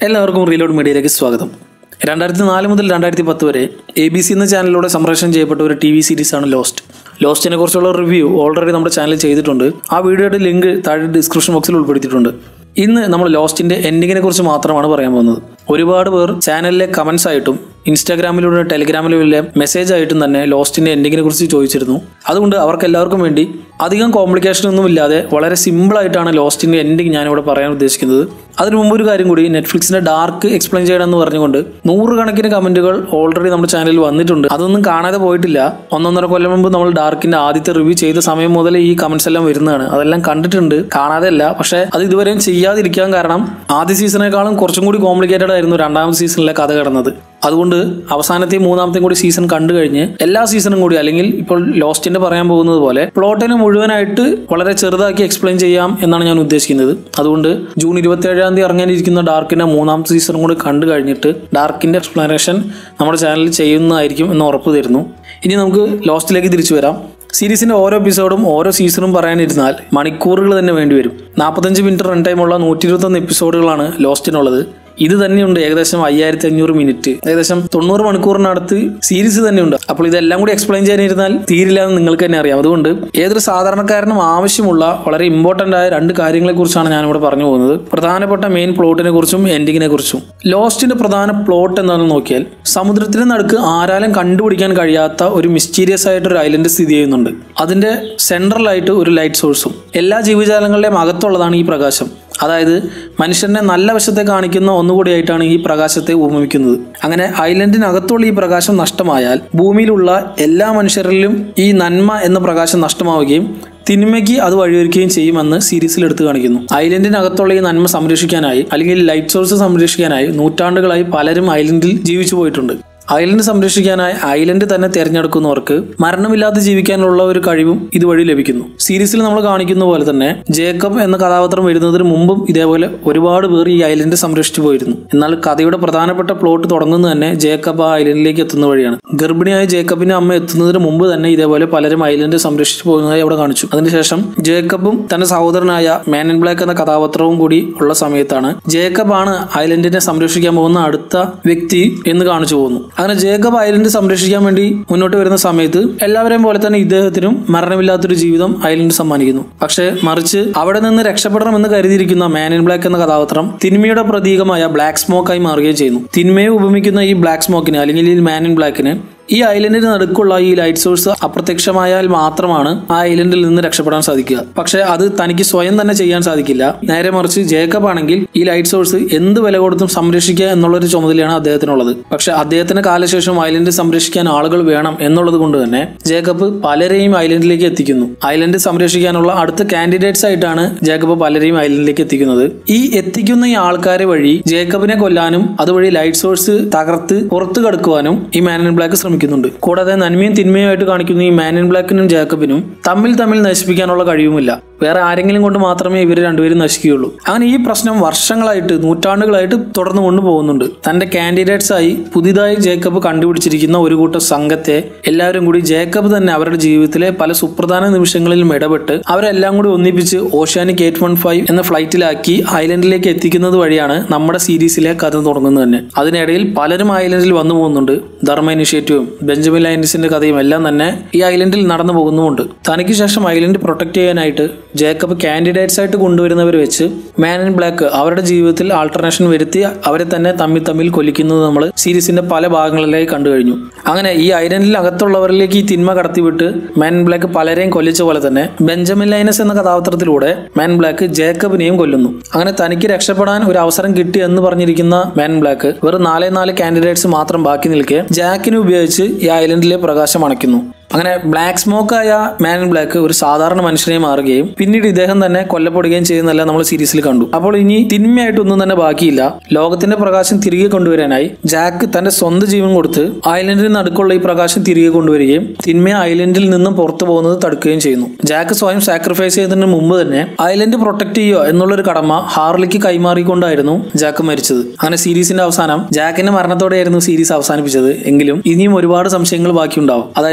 എല്ലാവർക്കും റീലോഡ് മീഡിയയിലേക്ക് സ്വാഗതം രണ്ടായിരത്തി നാല് മുതൽ രണ്ടായിരത്തി പത്ത് വരെ എ ബി സി എന്ന ചാനലിലൂടെ സംപ്രേഷണം ചെയ്യപ്പെട്ട ഒരു ടി വി സീരീസാണ് ലോസ്റ്റ് ലോസ്റ്റിനെ കുറിച്ചുള്ള റിവ്യൂ ഓൾറെഡി നമ്മുടെ ചാനലിൽ ചെയ്തിട്ടുണ്ട് ആ വീഡിയോയുടെ ലിങ്ക് താഴെ ഡിസ്ക്രിപ്ഷൻ ബോക്സിൽ ഉൾപ്പെടുത്തിയിട്ടുണ്ട് ഇന്ന് നമ്മൾ ലോസ്റ്റിന്റെ എൻഡിങ്ങിനെ കുറിച്ച് മാത്രമാണ് പറയാൻ പോകുന്നത് ഒരുപാട് പേർ ചാനലിലെ കമന്റ്സ് ആയിട്ടും ഇൻസ്റ്റാഗ്രാമിലൂടെ ടെലിഗ്രാമിലൂടെ മെസ്സേജ് ആയിട്ടും തന്നെ ലോസ്റ്റിന്റെ എൻഡിങ്ങിനെ കുറിച്ച് ചോദിച്ചിരുന്നു അതുകൊണ്ട് അവർക്ക് എല്ലാവർക്കും വേണ്ടി അധികം കോംപ്ലിക്കേഷൻ ഒന്നും ഇല്ലാതെ വളരെ സിമ്പിൾ ആയിട്ടാണ് ലോസ്റ്റിന്റെ എൻഡിങ് ഞാനിവിടെ പറയാൻ ഉദ്ദേശിക്കുന്നത് അതിനു മുമ്പ് ഒരു കാര്യം കൂടി നെറ്റ്ഫ്ലിക്സിന്റെ ഡാർക്ക് എക്സ്പ്ലെയിൻ ചെയ്യണമെന്ന് പറഞ്ഞുകൊണ്ട് നൂറുകണക്കിന് കമന്റുകൾ ഓൾറെഡി നമ്മുടെ ചാനലിൽ വന്നിട്ടുണ്ട് അതൊന്നും കാണാതെ പോയിട്ടില്ല ഒന്നൊന്നര കൊല്ലം മുമ്പ് നമ്മൾ ഡാർക്കിന്റെ ആദ്യത്തെ റിവ്യൂ ചെയ്ത സമയം മുതൽ ഈ കമന്റ്സ് എല്ലാം വരുന്നതാണ് അതെല്ലാം കണ്ടിട്ടുണ്ട് കാണാതെ അല്ല പക്ഷെ അത് ഇതുവരെയും ചെയ്യാതിരിക്കാൻ കാരണം ആദ്യ സീസണേക്കാളും കുറച്ചും കൂടി കോംപ്ലിക്കേറ്റഡ് ആയിരുന്നു രണ്ടാമത്തെ സീസണിലെ കഥ കിടന്നത് അതുകൊണ്ട് അവസാനത്തെയും മൂന്നാമത്തെയും കൂടി സീസൺ കണ്ടു കഴിഞ്ഞ് എല്ലാ സീസണും കൂടി അല്ലെങ്കിൽ ഇപ്പോൾ ലോസ്റ്റിന്റെ പറയാൻ പോകുന്നത് പോലെ പ്ലോട്ടിനെ മുഴുവനായിട്ട് വളരെ ചെറുതാക്കി എക്സ്പ്ലെയിൻ ചെയ്യാം എന്നാണ് ഞാൻ ഉദ്ദേശിക്കുന്നത് അതുകൊണ്ട് ജൂൺ ഇരുപത്തി ഏഴാം തീയതി ഇറങ്ങാനിരിക്കുന്ന ഡാർക്കിന്റെ മൂന്നാമത്തെ സീസണും കൂടി കണ്ടു കഴിഞ്ഞിട്ട് ഡാർക്കിന്റെ എക്സ്പ്ലനേഷൻ നമ്മുടെ ചാനലിൽ ചെയ്യുന്നതായിരിക്കും എന്ന് ഉറപ്പ് തരുന്നു ഇനി നമുക്ക് ലോസ്റ്റിലേക്ക് തിരിച്ചു വരാം സീരീസിന്റെ ഓരോ എപ്പിസോഡും ഓരോ സീസണും പറയാനിരുന്നാൽ മണിക്കൂറുകൾ തന്നെ വേണ്ടിവരും നാൽപ്പത്തഞ്ച് മിനിറ്റ് റൺ ടൈമുള്ള നൂറ്റി ഇരുപത്തൊന്ന് എപ്പിസോഡുകളാണ് ലോസ്റ്റിനുള്ളത് ഇത് തന്നെയുണ്ട് ഏകദേശം അയ്യായിരത്തി അഞ്ഞൂറ് മിനിറ്റ് ഏകദേശം തൊണ്ണൂറ് മണിക്കൂറിനടുത്ത് സീരീസ് തന്നെയുണ്ട് അപ്പോൾ ഇതെല്ലാം കൂടി എക്സ്പ്ലെയിൻ ചെയ്യാനിരുന്നാൽ തീരില്ല എന്ന് നിങ്ങൾക്ക് തന്നെ അറിയാം അതുകൊണ്ട് ഏതൊരു സാധാരണക്കാരനും ആവശ്യമുള്ള വളരെ ഇമ്പോർട്ടന്റ് ആയ രണ്ട് കാര്യങ്ങളെ കുറിച്ചാണ് ഞാനിവിടെ പറഞ്ഞു പോകുന്നത് പ്രധാനപ്പെട്ട മെയിൻ പ്ലോട്ടിനെ കുറിച്ചും എൻഡിങ്ങിനെ കുറിച്ചും ലോസ്റ്റിന്റെ പ്രധാന പ്ലോട്ട് എന്താണെന്ന് നോക്കിയാൽ സമുദ്രത്തിന് നടുക്ക് ആരാലും കണ്ടുപിടിക്കാൻ കഴിയാത്ത ഒരു മിസ്റ്റീരിയസ് ആയിട്ട് ഒരു ഐലൻഡ് സ്ഥിതി ചെയ്യുന്നുണ്ട് അതിന്റെ സെൻട്രലായിട്ട് ഒരു ലൈറ്റ് സോഴ്സും എല്ലാ ജീവജാലങ്ങളുടെയും അകത്തുള്ളതാണ് ഈ പ്രകാശം അതായത് മനുഷ്യന്റെ നല്ല വശത്തെ കാണിക്കുന്ന ഒന്നുകൂടിയായിട്ടാണ് ഈ പ്രകാശത്തെ ഉപമിക്കുന്നത് അങ്ങനെ ഐലൻഡിനകത്തുള്ള ഈ പ്രകാശം നഷ്ടമായാൽ ഭൂമിയിലുള്ള എല്ലാ മനുഷ്യരിലും ഈ നന്മ എന്ന പ്രകാശം നഷ്ടമാവുകയും തിന്മയ്ക്ക് അത് വഴിയൊരുക്കുകയും ചെയ്യുമെന്ന് സീരീസിൽ എടുത്തു കാണിക്കുന്നു ഐലൻഡിനകത്തുള്ള ഈ നന്മ സംരക്ഷിക്കാനായി അല്ലെങ്കിൽ ലൈറ്റ് സോഴ്സ് സംരക്ഷിക്കാനായി നൂറ്റാണ്ടുകളായി പലരും ഐലൻഡിൽ ജീവിച്ചു പോയിട്ടുണ്ട് ഐലൻഡ് സംരക്ഷിക്കാനായി ഐലൻഡ് തന്നെ തിരഞ്ഞെടുക്കുന്നവർക്ക് മരണമില്ലാതെ ജീവിക്കാനുള്ള ഒരു കഴിവും ഇതുവഴി ലഭിക്കുന്നു സീരീസിൽ നമ്മൾ കാണിക്കുന്ന പോലെ തന്നെ ജേക്കബ് എന്ന കഥാപാത്രം വരുന്നതിന് മുമ്പും ഇതേപോലെ ഒരുപാട് പേർ ഈ ഐലൻഡ് സംരക്ഷിച്ചു പോയിരുന്നു എന്നാൽ കഥയുടെ പ്രധാനപ്പെട്ട പ്ലോട്ട് തുടങ്ങുന്നത് തന്നെ ജേക്കബ് ആ ഐലൻഡിലേക്ക് എത്തുന്ന വഴിയാണ് ഗർഭിണിയായ ജേക്കബിന്റെ അമ്മ എത്തുന്നതിന് മുമ്പ് തന്നെ ഇതേപോലെ പലരും ഐലൻഡ് സംരക്ഷിച്ചു പോകുന്നതായി അവിടെ കാണിച്ചു അതിനുശേഷം ജേക്കബും തന്റെ സഹോദരനായ മാൻ ഇൻ ബ്ലാക്ക് എന്ന കഥാപാത്രവും കൂടി ഉള്ള സമയത്താണ് ജേക്കബ് ആണ് ഐലൻഡിനെ സംരക്ഷിക്കാൻ പോകുന്ന അടുത്ത വ്യക്തി എന്ന് കാണിച്ചു പോകുന്നു അങ്ങനെ ജേക്കബ് ഐലൻഡ് സംരക്ഷിക്കാൻ വേണ്ടി മുന്നോട്ട് വരുന്ന സമയത്ത് എല്ലാവരെയും പോലെ തന്നെ ഇദ്ദേഹത്തിനും മരണമില്ലാത്തൊരു ജീവിതം ഐലൻഡ് സമ്മാനിക്കുന്നു പക്ഷേ മറിച്ച് അവിടെ നിന്ന് രക്ഷപ്പെടണമെന്ന് കരുതിയിരിക്കുന്ന മാൻ ഇൻ ബ്ലാക്ക് എന്ന കഥാപാത്രം തിന്മയുടെ പ്രതീകമായ ബ്ലാക്ക് സ്മോക്കായി മാറുകയും ചെയ്യുന്നു തിന്മയെ ഉപമിക്കുന്ന ഈ ബ്ലാക്ക് സ്മോക്കിന് അല്ലെങ്കിൽ ഈ മാൻ ഇൻ ബ്ലാക്കിന് ഈ ഐലൻഡിന് നടുക്കുള്ള ഈ ലൈറ്റ് സോഴ്സ് അപ്രത്യക്ഷമായാൽ മാത്രമാണ് ആ ഐലൻഡിൽ നിന്ന് രക്ഷപ്പെടാൻ സാധിക്കുക പക്ഷെ അത് തനിക്ക് സ്വയം തന്നെ ചെയ്യാൻ സാധിക്കില്ല നേരെ മറിച്ച് ജേക്കബ് ആണെങ്കിൽ ഈ ലൈറ്റ് സോഴ്സ് എന്ത് വില കൊടുത്തും സംരക്ഷിക്കുക എന്നുള്ളൊരു ചുമതലയാണ് അദ്ദേഹത്തിനുള്ളത് പക്ഷെ അദ്ദേഹത്തിന് കാലശേഷം ഐലൻഡ് സംരക്ഷിക്കാൻ ആളുകൾ വേണം എന്നുള്ളത് കൊണ്ട് തന്നെ ജേക്കബ് പലരെയും ഐലൻഡിലേക്ക് എത്തിക്കുന്നു ഐലൻഡ് സംരക്ഷിക്കാനുള്ള അടുത്ത കാൻഡിഡേറ്റ്സ് ആയിട്ടാണ് ജേക്കബ് പലരെയും ഐലൻഡിലേക്ക് എത്തിക്കുന്നത് ഈ എത്തിക്കുന്ന ഈ ആൾക്കാരെ വഴി ജേക്കബിനെ കൊല്ലാനും അതുവഴി ലൈറ്റ് സോഴ്സ് തകർത്ത് പുറത്തു കടക്കുവാനും ഈ മാൻ ഇൻ ബ്ലാക്ക് ശ്രമിക്കുന്നുണ്ട് കൂടാതെ നന്മയും തിന്മയുമായിട്ട് കാണിക്കുന്ന ഈ മാൻ ഇൻ ബ്ലാക്കിനും ജേക്കബിനും തമ്മിൽ തമ്മിൽ നശിപ്പിക്കാനുള്ള കഴിവുമില്ല വേറെ ആരെങ്കിലും കൊണ്ട് മാത്രമേ ഇവർ രണ്ടുപേരും നശിക്കുകയുള്ളൂ അങ്ങനെ ഈ പ്രശ്നം വർഷങ്ങളായിട്ട് നൂറ്റാണ്ടുകളായിട്ട് തുടർന്നു കൊണ്ടുപോകുന്നുണ്ട് തന്റെ കാൻഡിഡേറ്റ്സ് ആയി പുതിയതായി ജേക്കബ് കണ്ടുപിടിച്ചിരിക്കുന്ന ഒരു കൂട്ടം സംഘത്തെ എല്ലാവരും കൂടി ജേക്കബ് തന്നെ അവരുടെ ജീവിതത്തിലെ പല സുപ്രധാന നിമിഷങ്ങളിലും ഇടപെട്ട് അവരെല്ലാം കൂടി ഒന്നിപ്പിച്ച് ഓഷ്യാനിക് എയ്റ്റ് വൺ ഫൈവ് എന്ന ഫ്ലൈറ്റിലാക്കി ഐലൻഡിലേക്ക് എത്തിക്കുന്നത് വഴിയാണ് നമ്മുടെ സീരീസിലെ കഥ തുടങ്ങുന്നത് തന്നെ അതിനിടയിൽ പലരും ഐലൻഡിൽ വന്നു പോകുന്നുണ്ട് ധർമ്മ ഇനിഷ്യേറ്റീവും ബെഞ്ചമിൻ ലൈൻസിന്റെ കഥയും എല്ലാം തന്നെ ഈ ഐലൻഡിൽ നടന്നു പോകുന്നുമുണ്ട് തനിക്ക് ശേഷം ഐലൻഡ് പ്രൊട്ടക്ട് ചെയ്യാനായിട്ട് ജേക്കബ് കാൻഡിഡേറ്റ്സ് ആയിട്ട് കൊണ്ടുവരുന്നവർ വെച്ച് മാൻ ഇൻ ബ്ലാക്ക് അവരുടെ ജീവിതത്തിൽ ആൾട്ടർനേഷൻ വരുത്തി അവരെ തന്നെ തമ്മിൽ തമ്മിൽ കൊല്ലിക്കുന്നത് നമ്മൾ സീരീസിന്റെ പല ഭാഗങ്ങളിലായി കണ്ടു കഴിഞ്ഞു അങ്ങനെ ഈ ഐലൻഡിൽ അകത്തുള്ളവരിലേക്ക് ഈ തിന്മ കടത്തിവിട്ട് മാൻ ഇൻ ബ്ലാക്ക് പലരെയും കൊല്ലിച്ച പോലെ തന്നെ ബെഞ്ചമിൻ ലൈനസ് എന്ന കഥാപാത്രത്തിലൂടെ മാൻ ബ്ലാക്ക് ജേക്കബിനെയും കൊല്ലുന്നു അങ്ങനെ തനിക്ക് രക്ഷപ്പെടാൻ ഒരു അവസരം കിട്ടി എന്ന് പറഞ്ഞിരിക്കുന്ന മാൻ ബ്ലാക്ക് വെറും നാലേ നാല് കാൻഡിഡേറ്റ്സ് മാത്രം ബാക്കി നിൽക്കെ ജാക്കിനെ ഉപയോഗിച്ച് ഈ ഐലൻഡിലെ പ്രകാശം അണയ്ക്കുന്നു അങ്ങനെ ബ്ലാക്ക് സ്മോക്ക് ആയ മാൻ ഇൻ ബ്ലാക്ക് ഒരു സാധാരണ മനുഷ്യനെ മാറുകയും പിന്നീട് ഇദ്ദേഹം തന്നെ കൊല്ലപ്പെടുകയും ചെയ്യുന്നതെല്ലാം നമ്മൾ സീരീസിൽ കണ്ടു അപ്പോൾ ഇനി തിന്മയായിട്ടൊന്നും തന്നെ ബാക്കിയില്ല ലോകത്തിന്റെ പ്രകാശം തിരികെ കൊണ്ടുവരാനായി ജാക്ക് തന്റെ സ്വന്തം ജീവൻ കൊടുത്ത് ഐലൻഡിന് നടുക്കുള്ള ഈ പ്രകാശം തിരികെ കൊണ്ടുവരികയും തിന്മ ഐലൻഡിൽ നിന്നും പുറത്തു പോകുന്നത് തടുക്കുകയും ചെയ്യുന്നു ജാക്ക് സ്വയം സാക്രിഫൈസ് ചെയ്തതിന് മുമ്പ് തന്നെ ഐലൻഡ് പ്രൊട്ടക്ട് ചെയ്യുക എന്നുള്ളൊരു കടമ ഹാർലിക്ക് കൈമാറിക്കൊണ്ടായിരുന്നു ജാക്ക് മരിച്ചത് അങ്ങനെ സീരീസിന്റെ അവസാനം ജാക്കിന്റെ മരണത്തോടെയായിരുന്നു സീരീസ് അവസാനിപ്പിച്ചത് എങ്കിലും ഇനിയും ഒരുപാട് സംശയങ്ങൾ ബാക്കിയുണ്ടാവും അതായത് ടൈം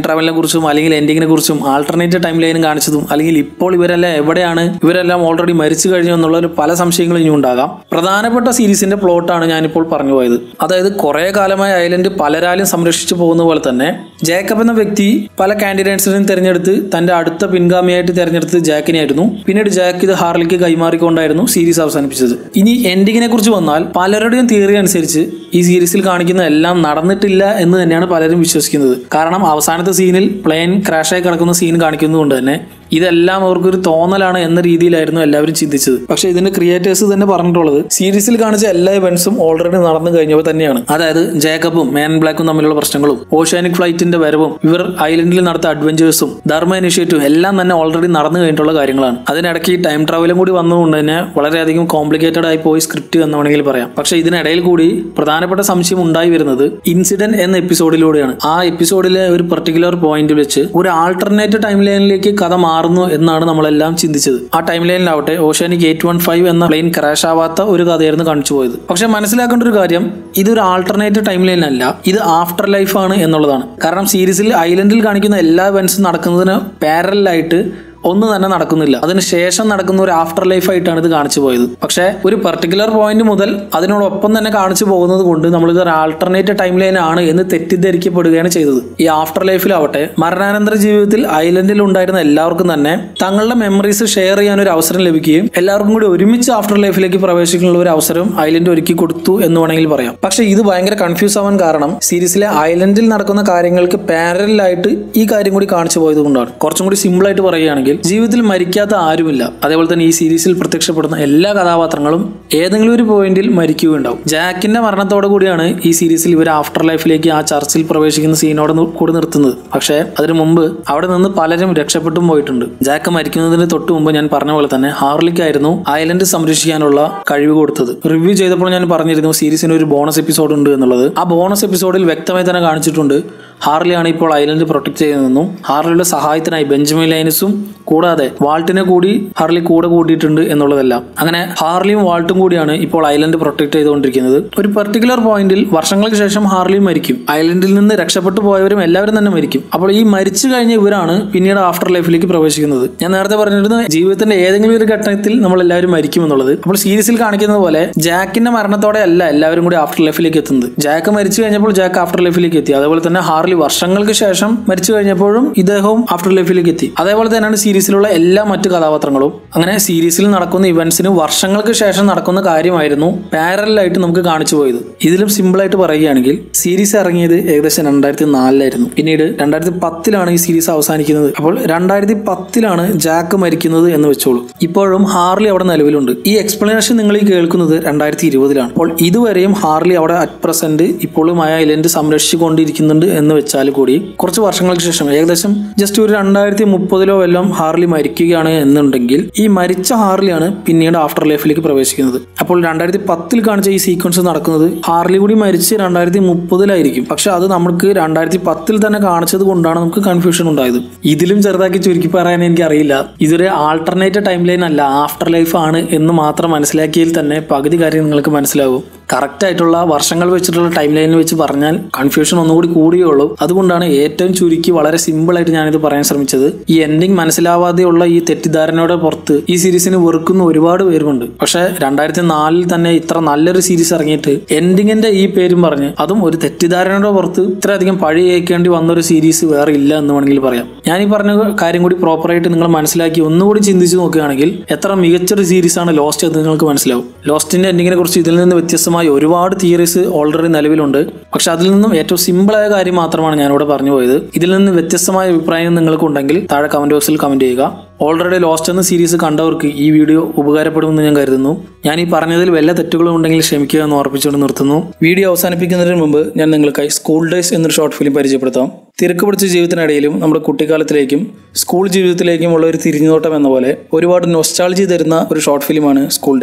ട്രാവലിനെ കുറിച്ചും അല്ലെങ്കിൽ എൻഡിങ്ങിനെ കുറിച്ചും ആൾട്ടർനേറ്റീവ് ടൈം ലൈനും കാണിച്ചതും അല്ലെങ്കിൽ ഇപ്പോൾ ഇവരെല്ലാം എവിടെയാണ് ഇവരെല്ലാം ഓൾറെഡി മരിച്ചു കഴിഞ്ഞു എന്നുള്ള ഒരു പല സംശയങ്ങളും ഇനി ഉണ്ടാകാം പ്രധാനപ്പെട്ട സീരീസിന്റെ പ്ലോട്ടാണ് ഞാനിപ്പോൾ പറഞ്ഞു പോയത് അതായത് കുറെ കാലമായി ഐലൻഡ് പലരാലും സംരക്ഷിച്ചു പോകുന്ന പോലെ തന്നെ ജേക്കബ് എന്ന വ്യക്തി പല കാൻഡിഡേറ്റ്സിനെയും തിരഞ്ഞെടുത്ത് തന്റെ അടുത്ത പിൻഗാമിയായിട്ട് തിരഞ്ഞെടുത്തത് ജാക്കിനെയായിരുന്നു പിന്നീട് ജാക്ക് ഇത് ഹാർലിക്ക് കൈമാറിക്കൊണ്ടായിരുന്നു സീരീസ് അവസാനിപ്പിച്ചത് ഇനി എൻഡിങ്ങിനെ കുറിച്ച് വന്നാൽ പലരുടെയും തിയറി അനുസരിച്ച് ഈ സീരീസിൽ കാണിക്കുന്ന എല്ലാം നടന്നിട്ടില്ല എന്ന് തന്നെയാണ് പലരും വിശ്വസിക്കുന്നത് കാരണം അവസാനത്തെ സീനിൽ പ്ലെയിൻ ക്രാഷായി കിടക്കുന്ന സീൻ കാണിക്കുന്നതുകൊണ്ട് തന്നെ ഇതെല്ലാം അവർക്കൊരു തോന്നലാണ് എന്ന രീതിയിലായിരുന്നു എല്ലാവരും ചിന്തിച്ചത് പക്ഷേ ഇതിന്റെ ക്രിയേറ്റേഴ്സ് തന്നെ പറഞ്ഞിട്ടുള്ളത് സീരീസിൽ കാണിച്ച എല്ലാ ഇവന്റ്സും ഓൾറെഡി നടന്നു കഴിഞ്ഞവ തന്നെയാണ് അതായത് ജേക്കബും മാൻ ബ്ലാക്കും തമ്മിലുള്ള പ്രശ്നങ്ങളും ഓഷ്യാനിക് ഫ്ലൈറ്റിന്റെ വരവും ഇവർ ഐലൻഡിൽ നടത്തിയ അഡ്വഞ്ചേഴ്സും ധർമ്മ ഇനിഷ്യേറ്റീവും എല്ലാം തന്നെ ഓൾറെഡി നടന്നു കഴിഞ്ഞിട്ടുള്ള കാര്യങ്ങളാണ് അതിനിടയ്ക്ക് ഈ ടൈം ട്രാവലും കൂടി വന്നതുകൊണ്ട് തന്നെ വളരെയധികം കോംപ്ലിക്കേറ്റഡ് ആയി പോയി സ്ക്രിപ്റ്റ് എന്ന് വേണമെങ്കിൽ പറയാം പക്ഷേ ഇതിനിടയിൽ കൂടി പ്രധാനപ്പെട്ട സംശയം ഉണ്ടായി വരുന്നത് ഇൻസിഡന്റ് എന്ന എപ്പിസോഡിലൂടെയാണ് ആ എപ്പിസോഡിലെ ഒരു പെർട്ടിക്കുലർ പോയിന്റ് വെച്ച് ഒരു ആൾട്ടർനേറ്റ് ടൈം ലൈനിലേക്ക് കഥ മാറുന്നു എന്നാണ് നമ്മളെല്ലാം ചിന്തിച്ചത് ആ ടൈം ലൈനിലാവട്ടെ ഓഷ്യാനിക് എയ്റ്റ് വൺ ഫൈവ് എന്ന പ്ലെയിൻ ക്രാഷ് ആവാത്ത ഒരു കഥയായിരുന്നു കാണിച്ചു പോയത് പക്ഷെ മനസ്സിലാക്കേണ്ട ഒരു കാര്യം ഇതൊരു ആൾട്ടർനേറ്റ് ടൈം ലൈൻ അല്ല ഇത് ആഫ്റ്റർ ലൈഫ് ആണ് എന്നുള്ളതാണ് കാരണം സീരീസിൽ ഐലൻഡിൽ കാണിക്കുന്ന എല്ലാ ഇവന്റ്സും നടക്കുന്നതിന് പാരലായിട്ട് ഒന്നും തന്നെ നടക്കുന്നില്ല അതിന് ശേഷം നടക്കുന്ന ഒരു ആഫ്റ്റർ ലൈഫ് ആയിട്ടാണ് ഇത് കാണിച്ചു പോയത് പക്ഷേ ഒരു പെർട്ടിക്കുലർ പോയിന്റ് മുതൽ അതിനോടൊപ്പം തന്നെ കാണിച്ചു പോകുന്നത് കൊണ്ട് നമ്മൾ ഇത് ആൾട്ടർനേറ്റ് ടൈം ലൈൻ ആണ് എന്ന് തെറ്റിദ്ധരിക്കപ്പെടുകയാണ് ചെയ്തത് ഈ ആഫ്റ്റർ ലൈഫിലാവട്ടെ മരണാനന്തര ജീവിതത്തിൽ ഐലൻഡിൽ ഉണ്ടായിരുന്ന എല്ലാവർക്കും തന്നെ തങ്ങളുടെ മെമ്മറീസ് ഷെയർ ചെയ്യാൻ ഒരു അവസരം ലഭിക്കുകയും എല്ലാവർക്കും കൂടി ഒരുമിച്ച് ആഫ്റ്റർ ലൈഫിലേക്ക് പ്രവേശിക്കാനുള്ള ഒരു അവസരം ഐലൻഡ് ഒരുക്കി കൊടുത്തു എന്ന് വേണമെങ്കിൽ പറയാം പക്ഷെ ഇത് ഭയങ്കര കൺഫ്യൂസ് ആവാൻ കാരണം സീരീസിലെ ഐലൻഡിൽ നടക്കുന്ന കാര്യങ്ങൾക്ക് പാരലായിട്ട് ഈ കാര്യം കൂടി കാണിച്ചു പോയത് കൊണ്ടാണ് കുറച്ചും കൂടി സിമ്പിൾ ആയിട്ട് പറയുകയാണെങ്കിൽ ജീവിതത്തിൽ മരിക്കാത്ത ആരുമില്ല അതേപോലെ തന്നെ ഈ സീരീസിൽ പ്രത്യക്ഷപ്പെടുന്ന എല്ലാ കഥാപാത്രങ്ങളും ഏതെങ്കിലും ഒരു പോയിന്റിൽ മരിക്കുകയുണ്ടാവും ജാക്കിന്റെ മരണത്തോടു കൂടിയാണ് ഈ സീരീസിൽ ഇവർ ആഫ്റ്റർ ലൈഫിലേക്ക് ആ ചർച്ചിൽ പ്രവേശിക്കുന്ന സീനോട് നി- കൂടി നിർത്തുന്നത് പക്ഷേ അതിനു മുമ്പ് അവിടെ നിന്ന് പലരും രക്ഷപ്പെട്ടും പോയിട്ടുണ്ട് ജാക്ക് മരിക്കുന്നതിന് തൊട്ട് മുമ്പ് ഞാൻ പറഞ്ഞ പോലെ തന്നെ ഹാർലിക്കായിരുന്നു ഐലൻഡ് സംരക്ഷിക്കാനുള്ള കഴിവ് കൊടുത്തത് റിവ്യൂ ചെയ്തപ്പോൾ ഞാൻ പറഞ്ഞിരുന്നു സീരീസിന് ഒരു ബോണസ് എപ്പിസോഡ് ഉണ്ട് എന്നുള്ളത് ആ ബോണസ് എപ്പിസോഡിൽ വ്യക്തമായി തന്നെ കാണിച്ചിട്ടുണ്ട് ഹാർലിയാണ് ഇപ്പോൾ ഐലൻഡ് പ്രൊട്ടക്ട് ചെയ്യുന്നതെന്നും ഹാർലിയുടെ സഹായത്തിനായി ബെഞ്ചമിൻ ലൈനസും കൂടാതെ വാൾട്ടിനെ കൂടി ഹാർലി കൂടെ കൂട്ടിയിട്ടുണ്ട് എന്നുള്ളതെല്ലാം അങ്ങനെ ഹാർലിയും വാൾട്ടും കൂടിയാണ് ഇപ്പോൾ ഐലൻഡ് പ്രൊട്ടക്ട് ചെയ്തുകൊണ്ടിരിക്കുന്നത് ഒരു പെർട്ടിക്കുലർ പോയിന്റിൽ വർഷങ്ങൾക്ക് ശേഷം ഹാർലി മരിക്കും ഐലൻഡിൽ നിന്ന് രക്ഷപ്പെട്ടു പോയവരും എല്ലാവരും തന്നെ മരിക്കും അപ്പോൾ ഈ മരിച്ചു കഴിഞ്ഞ ഇവരാണ് പിന്നീട് ആഫ്റ്റർ ലൈഫിലേക്ക് പ്രവേശിക്കുന്നത് ഞാൻ നേരത്തെ പറഞ്ഞിരുന്നു ജീവിതത്തിന്റെ ഏതെങ്കിലും ഒരു ഘട്ടത്തിൽ നമ്മൾ എല്ലാവരും മരിക്കും എന്നുള്ളത് അപ്പോൾ സീരീസിൽ കാണിക്കുന്നത് പോലെ ജാക്കിന്റെ മരണത്തോടെ അല്ല എല്ലാവരും കൂടി ആഫ്റ്റർ ലൈഫിലേക്ക് എത്തുന്നത് ജാക്ക് മരിച്ചു കഴിഞ്ഞപ്പോൾ ജാക്ക് ആഫ്റ്റർ ലൈഫിലേക്ക് എത്തി അതേപോലെ തന്നെ ഹാർലി വർഷങ്ങൾക്ക് ശേഷം മരിച്ചു കഴിഞ്ഞപ്പോഴും ഇദ്ദേഹവും ആഫ്റ്റർ ലൈഫിലേക്ക് എത്തി അതേപോലെ തന്നെയാണ് സീരീസിലുള്ള എല്ലാ മറ്റു കഥാപാത്രങ്ങളും അങ്ങനെ സീരീസിൽ നടക്കുന്ന ഇവന്റ്സിന് വർഷങ്ങൾക്ക് ശേഷം നടക്കുന്ന കാര്യമായിരുന്നു പാരലായിട്ട് നമുക്ക് കാണിച്ചു പോയത് ഇതിലും സിമ്പിൾ ആയിട്ട് പറയുകയാണെങ്കിൽ സീരീസ് ഇറങ്ങിയത് ഏകദേശം രണ്ടായിരത്തി നാലിലായിരുന്നു പിന്നീട് രണ്ടായിരത്തി പത്തിലാണ് ഈ സീരീസ് അവസാനിക്കുന്നത് അപ്പോൾ രണ്ടായിരത്തി പത്തിലാണ് ജാക്ക് മരിക്കുന്നത് എന്ന് വെച്ചോളൂ ഇപ്പോഴും ഹാർലി അവിടെ നിലവിലുണ്ട് ഈ എക്സ്പ്ലനേഷൻ നിങ്ങൾ ഈ കേൾക്കുന്നത് രണ്ടായിരത്തി ഇരുപതിലാണ് അപ്പോൾ ഇതുവരെയും ഹാർലി അവിടെ അറ്റ് പ്രസന്റ് ഇപ്പോഴും ആ ഐലൻഡ് സംരക്ഷിച്ചുകൊണ്ടിരിക്കുന്നുണ്ട് എന്ന് വെച്ചാൽ കൂടി കുറച്ച് വർഷങ്ങൾക്ക് ശേഷം ഏകദേശം ജസ്റ്റ് ഒരു രണ്ടായിരത്തി മുപ്പതിലോ വല്ലതും ഹാർലി മരിക്കുകയാണ് എന്നുണ്ടെങ്കിൽ ഈ മരിച്ച ഹാർലിയാണ് പിന്നീട് ആഫ്റ്റർ ലൈഫിലേക്ക് പ്രവേശിക്കുന്നത് അപ്പോൾ രണ്ടായിരത്തി പത്തിൽ കാണിച്ച ഈ സീക്വൻസ് നടക്കുന്നത് ഹാർലി കൂടി മരിച്ച് രണ്ടായിരത്തി മുപ്പതിലായിരിക്കും പക്ഷെ അത് നമുക്ക് രണ്ടായിരത്തി പത്തിൽ തന്നെ കാണിച്ചത് കൊണ്ടാണ് നമുക്ക് കൺഫ്യൂഷൻ ഉണ്ടായത് ഇതിലും ചെറുതാക്കി ചുരുക്കി പറയാൻ എനിക്ക് അറിയില്ല ഇതൊരു ആൾട്ടർനേറ്റ് ടൈം ലൈൻ അല്ല ആഫ്റ്റർ ലൈഫ് ആണ് എന്ന് മാത്രം മനസ്സിലാക്കിയതിൽ തന്നെ പകുതി കാര്യം നിങ്ങൾക്ക് മനസ്സിലാവും കറക്റ്റ് ആയിട്ടുള്ള വർഷങ്ങൾ വെച്ചിട്ടുള്ള ടൈം ലൈനിൽ വെച്ച് പറഞ്ഞാൽ കൺഫ്യൂഷൻ ഒന്നുകൂടി കൂടുകയുള്ളൂ അതുകൊണ്ടാണ് ഏറ്റവും ചുരുക്കി വളരെ സിമ്പിൾ ആയിട്ട് ഞാനിത് പറയാൻ ശ്രമിച്ചത് ഈ എൻഡിങ് മനസ്സിലാവാതെയുള്ള ഈ തെറ്റിദ്ധാരണയുടെ പുറത്ത് ഈ സീരീസിന് വെറുക്കുന്ന ഒരുപാട് പേരുമുണ്ട് പക്ഷെ രണ്ടായിരത്തി നാലിൽ തന്നെ ഇത്ര നല്ലൊരു സീരീസ് ഇറങ്ങിയിട്ട് എൻഡിങ്ങിന്റെ ഈ പേരും പറഞ്ഞ് അതും ഒരു തെറ്റിദ്ധാരണയുടെ പുറത്ത് ഇത്രയധികം പഴി കേൾക്കേണ്ടി വന്ന ഒരു സീരീസ് വേറെ ഇല്ല എന്ന് വേണമെങ്കിൽ പറയാം ഞാൻ ഈ പറഞ്ഞ കാര്യം കൂടി പ്രോപ്പറായിട്ട് നിങ്ങൾ മനസ്സിലാക്കി ഒന്നുകൂടി ചിന്തിച്ചു നോക്കുകയാണെങ്കിൽ എത്ര മികച്ചൊരു സീരീസ് ആണ് ലോസ്റ്റ് എന്ന് നിങ്ങൾക്ക് മനസ്സിലാവും ലോസ്റ്റിന്റെ എൻഡിങ്ങിനെ കുറിച്ച് ഇതിൽ നിന്ന് വ്യത്യസ്തമായി ഒരുപാട് തിയറീസ് ഓൾറെഡി നിലവിലുണ്ട് പക്ഷെ അതിൽ നിന്നും ഏറ്റവും സിമ്പിളായ കാര്യം മാത്രമാണ് ഞാനിവിടെ പറഞ്ഞു പോയത് ഇതിൽ നിന്ന് വ്യത്യസ്തമായ അഭിപ്രായം നിങ്ങൾക്കുണ്ടെങ്കിൽ താഴെ കമന്റ് ബോക്സിൽ കമന്റ് ചെയ്യുക ഓൾറെഡി ലോസ്റ്റ് എന്ന സീരീസ് കണ്ടവർക്ക് ഈ വീഡിയോ ഉപകാരപ്പെടുമെന്ന് ഞാൻ കരുതുന്നു ഞാൻ ഈ പറഞ്ഞതിൽ വല്ല തെറ്റുകളും ഉണ്ടെങ്കിൽ ക്ഷമിക്കുക എന്ന് ഓർപ്പിച്ചുകൊണ്ട് നിർത്തുന്നു വീഡിയോ അവസാനിപ്പിക്കുന്നതിന് മുമ്പ് ഞാൻ നിങ്ങൾക്കായി സ്കൂൾ ഡേയ്സ് എന്നൊരു ഷോർട്ട് ഫിലിം പരിചയപ്പെടുത്താം തിരക്ക് പിടിച്ച ജീവിതത്തിനിടയിലും നമ്മുടെ കുട്ടിക്കാലത്തിലേക്കും സ്കൂൾ ജീവിതത്തിലേക്കും ഉള്ള ഒരു തിരിഞ്ഞുനോട്ടം എന്ന പോലെ ഒരുപാട് നൊസ്റ്റാളജി തരുന്ന ഒരു ഷോർട്ട് ഫിലിമാണ് സ്കൂൾ ഡേയ്സ്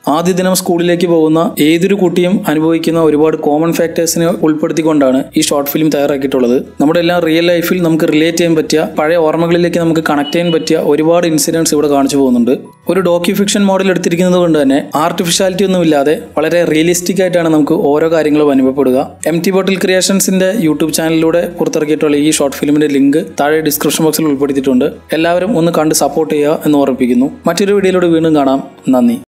ആദ്യ ദിനം സ്കൂളിലേക്ക് പോകുന്ന ഏതൊരു കുട്ടിയും അനുഭവിക്കുന്ന ഒരുപാട് കോമൺ ഫാക്ടേഴ്സിനെ ഉൾപ്പെടുത്തിക്കൊണ്ടാണ് ഈ ഷോർട്ട് ഫിലിം തയ്യാറാക്കിയിട്ടുള്ളത് നമ്മുടെ എല്ലാം റിയൽ ലൈഫിൽ നമുക്ക് റിലേറ്റ് ചെയ്യാൻ പറ്റിയ പഴയ ഓർമ്മകളിലേക്ക് നമുക്ക് കണക്ട് ചെയ്യാൻ പറ്റിയ ഒരുപാട് ഇൻസിഡൻസ് ഇവിടെ കാണിച്ചു പോകുന്നുണ്ട് ഒരു ഡോക്യു ഫിക്ഷൻ മോഡൽ എടുത്തിരിക്കുന്നത് കൊണ്ട് തന്നെ ആർട്ടിഫിഷ്യാലിറ്റി ഒന്നുമില്ലാതെ വളരെ റിയലിസ്റ്റിക് ആയിട്ടാണ് നമുക്ക് ഓരോ കാര്യങ്ങളും അനുഭവപ്പെടുക എം ടി ബോട്ടിൽ ക്രിയേഷൻസിന്റെ യൂട്യൂബ് ചാനലിലൂടെ പുറത്തിറക്കിയിട്ടുള്ള ഈ ഷോർട്ട് ഫിലിമിന്റെ ലിങ്ക് താഴെ ഡിസ്ക്രിപ്ഷൻ ബോക്സിൽ ഉൾപ്പെടുത്തിയിട്ടുണ്ട് എല്ലാവരും ഒന്ന് കണ്ട് സപ്പോർട്ട് ചെയ്യുക എന്ന് ഓർമ്മിപ്പിക്കുന്നു മറ്റൊരു വീഡിയോയിലൂടെ വീണ്ടും കാണാം നന്ദി